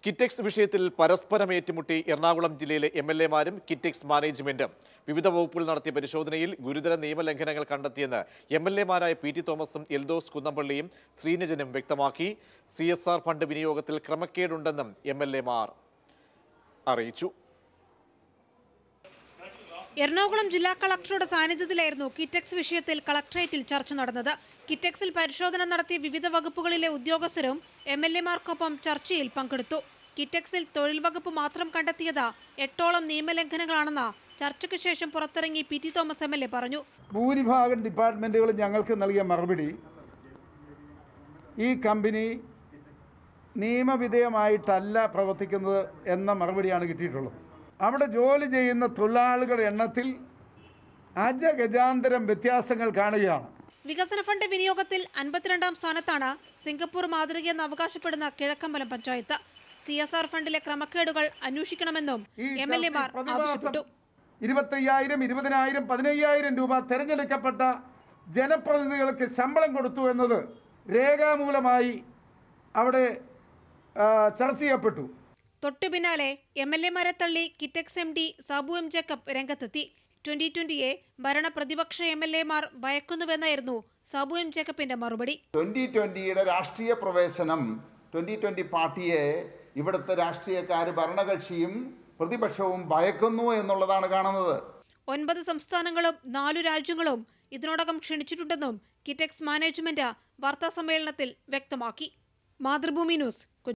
കിറ്റെക്സ് വിഷയത്തിൽ പരസ്പരം ഏറ്റുമുട്ടി എറണാകുളം ജില്ലയിലെ എം എൽ എമാരും കിറ്റെക്സ് മാനേജ്മെന്റും വിവിധ വകുപ്പുകൾ നടത്തിയ പരിശോധനയിൽ ഗുരുതര നിയമലംഘനങ്ങൾ കണ്ടെത്തിയെന്ന് എം എൽ എമാരായ പി ടി തോമസും എൽദോസ് കുന്നപ്പള്ളിയും ശ്രീനിജനും വ്യക്തമാക്കി സി എസ് ആർ ഫണ്ട് വിനിയോഗത്തിൽ ക്രമക്കേടുണ്ടെന്നും എം എൽ എമാർ അറിയിച്ചു എറണാകുളം ജില്ലാ കളക്ടറുടെ സാന്നിധ്യത്തിലായിരുന്നു കിറ്റെക്സ് വിഷയത്തിൽ കളക്ടറേറ്റിൽ ചർച്ച നടന്നത് കിറ്റെക്സിൽ പരിശോധന നടത്തിയ വിവിധ വകുപ്പുകളിലെ ഉദ്യോഗസ്ഥരും എം എൽ എമാർക്കൊപ്പം ചർച്ചയിൽ പങ്കെടുത്തു കിറ്റെക്സിൽ തൊഴിൽ വകുപ്പ് മാത്രം കണ്ടെത്തിയത് എട്ടോളം നിയമലംഘനങ്ങളാണെന്ന് ചർച്ചയ്ക്ക് ശേഷം പുറത്തിറങ്ങി P T Thomas M L A പറഞ്ഞു ഭൂരിഭാഗം ഡിപ്പാർട്ട്മെൻറ്റുകളും ഞങ്ങൾക്ക് നൽകിയ മറുപടി ഈ കമ്പനി നിയമവിധേയമായിട്ടല്ല പ്രവർത്തിക്കുന്നത് എന്ന മറുപടിയാണ് കിട്ടിയിട്ടുള്ളത് അവിടെ ജോലി ചെയ്യുന്ന തൊഴിലാളികളുടെ എണ്ണത്തിൽ അജഗജാന്തരം വ്യത്യാസങ്ങൾ കാണുകയാണ് വികസന ഫണ്ട് വിനിയോഗത്തിൽ അൻപത്തിരണ്ടാം സ്ഥാനത്താണ് സിംഗപ്പൂർ മാതൃകയെന്ന് അവകാശപ്പെടുന്ന Kizhakkambalam panchayat C S R ഫണ്ടിലെ ക്രമക്കേടുകൾ അന്വേഷിക്കണമെന്നും ഈ എം എൽ എമാർ ചർച്ചയിൽ ആവശ്യപ്പെട്ടു ഇരുപത്തയ്യായിരം ഇരുപതിനായിരം പതിനയ്യായിരം രൂപ തിരഞ്ഞെടുക്കപ്പെട്ട ജനപ്രതിനിധികൾക്ക് ശമ്പളം കൊടുത്തു എന്നത് രേഖാമൂലമായി അവിടെ ആ, ചർച്ച ചെയ്യപ്പെട്ടു തൊട്ടു പിന്നാലെ എം എൽ എമാരെ തള്ളി Kitex M D Sabu M Jacob രംഗത്തെത്തി ട്വന്റി ട്വന്റിയെ ഭരണ പ്രതിപക്ഷ എം എൽ എമാർ ഭയക്കുന്നുവെന്നായിരുന്നു സാബു എം ജേക്കബിന്റെ മറുപടി ട്വൻ്റി ട്വൻ്റിയുടെ രാഷ്ട്രീയ പ്രവേശനം ട്വൻ്റി ട്വൻ്റി പാർട്ടിയെ ഇവിടുത്തെ രാഷ്ട്രീയക്കാർ ഭരണകക്ഷിയും പ്രതിപക്ഷവും ഭയക്കുന്നു എന്നുള്ളതാണ് കാണുന്നത് ഒൻപത് സംസ്ഥാനങ്ങളും നാലു രാജ്യങ്ങളും ഇതിനോടകം ക്ഷണിച്ചിട്ടുണ്ടെന്നും കിറ്റെക്സ് മാനേജ്മെന്റ് വാർത്താസമ്മേളനത്തിൽ വ്യക്തമാക്കി മാതൃഭൂമി ന്യൂസ്